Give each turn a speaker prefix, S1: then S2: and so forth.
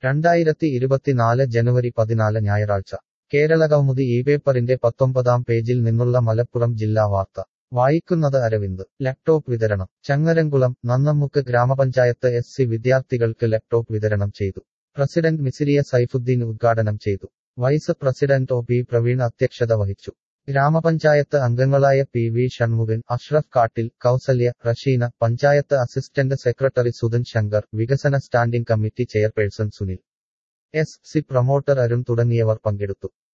S1: രണ്ടായിരത്തി ഇരുപത്തിനാല് ജനുവരി പതിനാല് ഞായറാഴ്ച കേരളകൗമുദി ഈ പേപ്പറിന്റെ പത്തൊമ്പതാം പേജിൽ നിന്നുള്ള മലപ്പുറം ജില്ലാ വാർത്ത വായിക്കുന്നത് അരവിന്ദ് ലാപ്ടോപ്പ് വിതരണം ചങ്ങരംകുളം നന്നമുക്ക് ഗ്രാമപഞ്ചായത്ത് എസ് സി വിദ്യാർത്ഥികൾക്ക് ലാപ്ടോപ്പ് വിതരണം ചെയ്തു പ്രസിഡന്റ് മിസിരിയ സൈഫുദ്ദീൻ ഉദ്ഘാടനം ചെയ്തു vice president O P Praveen അധ്യക്ഷത വഹിച്ചു ഗ്രാമപഞ്ചായത്ത് അംഗങ്ങളായ P V Shanmukhan Ashraf Kattil Kausalya Rasheena panchayat assistant secretary Sudhan Shankar വികസന standing committee chairperson Sunil S C promoter Arun തുടങ്ങിയവർ പങ്കെടുത്തു